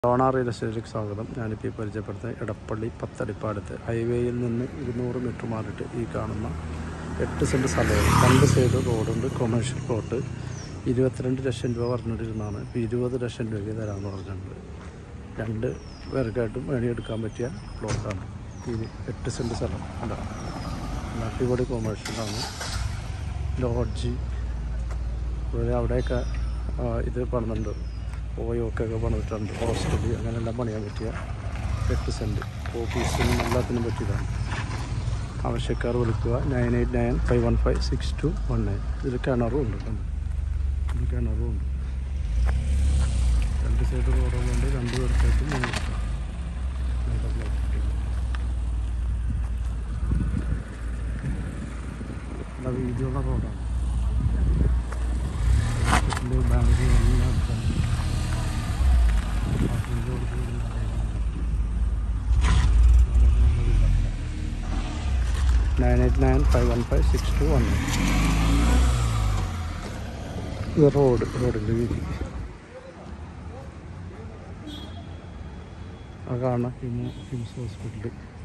Donna real എസ്റ്റേറ്റിലേക്ക് സ്വാഗതം ഞാനിപ്പോൾ ഈ പരിചയപ്പെടുത്തുന്നത് എടപ്പള്ളി പത്തടിപ്പാടത്ത് ഹൈവേയിൽ നിന്ന് ഇരുന്നൂറ് മീറ്റർ മാറിയിട്ട് ഈ കാണുന്ന എട്ട് സെൻറ്റ് സ്ഥലമാണ് രണ്ട് സൈഡ് റോഡുണ്ട് കൊമേഴ്ഷ്യൽ പ്ലോട്ട് ഇരുപത്തിരണ്ട് ലക്ഷം രൂപ പറഞ്ഞിട്ടിരുന്നതാണ് ഇപ്പോൾ ഇരുപത് ലക്ഷം രൂപയ്ക്ക് തരാമെന്ന് പറഞ്ഞിട്ടുണ്ട് രണ്ട് പേർക്കായിട്ടും വേണിയെടുക്കാൻ പറ്റിയ പ്ലോട്ടാണ് ഈ എട്ട് സെൻറ്റ് സ്ഥലം അല്ല അടിപൊളി കൊമേഴ്ഷ്യലാണ് ലോഡ്ജ് അതുപോലെ അവിടെയൊക്കെ ആ, ഇത് പണിതുണ്ട് ഓയൊക്കെ പണിതിട്ടുണ്ട് ഹോസ്റ്റല് അങ്ങനെയെല്ലാം പണിയാൻ പറ്റിയ എട്ട് സെൻറ്റ് ഓഫീസിനും എല്ലാത്തിനും പറ്റിയതാണ് ആവശ്യക്കാർ വിളിക്കുക nine eight nine five one five six two one nine ഇതിൽ കിണറും ഉണ്ട് കണ്ടോ? ഇതിൽ കിണറും ഉണ്ട് രണ്ട് സൈഡ് റോഡുകൊണ്ട് രണ്ട് പേർക്കായിട്ട് മൂന്ന് ഇഷ്ടം നല്ല വീതിയുള്ള റോഡാണ് ഹോസ്പിറ്റല് ബാങ്ക് എല്ലാം അടുത്താണ് പാസഞ്ചർ കൊടുക്കുന്നത് nine eight nine five one five six two one ഇത് റോഡ് റോഡിൻ്റെ വീതി ആ കാണാം ഹിമോ ഹിംസ് ഹോസ്പിറ്റൽ